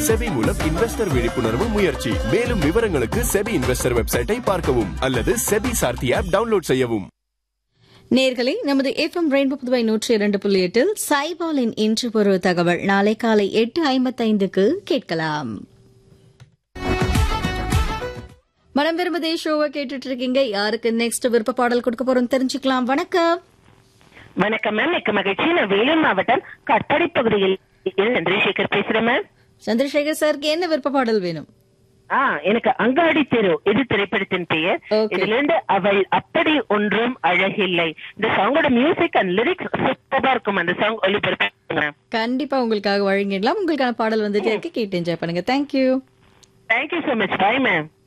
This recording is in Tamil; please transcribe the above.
செபி மூலம் இன்வெஸ்டர் விழிப்புணர்வு முயற்சி மேலும் விவரங்களுக்கு செபி இன்வெஸ்டர் வெப்சைட்டை பார்க்கவும் அல்லது செபி சார்த்தி ஆப் டவுன்லோட் செய்யவும் நேர்களே நமது எஃப்எம் ரெயின்போ புதுவை நூற்றி இரண்டு புள்ளி எட்டில் சைபாலின் இன்று ஒரு தகவல் நாளை காலை எட்டு ஐம்பத்தைந்துக்கு கேட்கலாம் மனம் விரும்புதே ஷோவை கேட்டுட்டு இருக்கீங்க யாருக்கு நெக்ஸ்ட் விருப்ப பாடல் கொடுக்க போறோம் தெரிஞ்சுக்கலாம் வணக்கம் வணக்கம் மேம் மிக்க மகிழ்ச்சி நான் வேலூர் மாவட்டம் கட்டடை பகுதியில் சந்திரசேகர் பேசுறேன் மேம் சந்திரசேகர் சாருக்கு என்ன விருப்ப பாடல் வேணும் ஆ எனக்கு அங்காடி தெரு இது திரைப்படத்தின் பெயர் Okay. இதுல இருந்து அவள் அப்படி ஒன்றும் அழகில்லை இந்த சாங்கோட மியூசிக் அண்ட் லிரிக்ஸ் சூப்பரா இருக்கும் அந்த சாங் ஒளிபரப்பு மேம் கண்டிப்பா உங்களுக்காக வழங்கிடலாம் உங்களுக்கான பாடல் வந்துட்டே இருக்கு கேட்டு என்ஜாய் பண்ணுங்க thank you thank you so much bye ma'am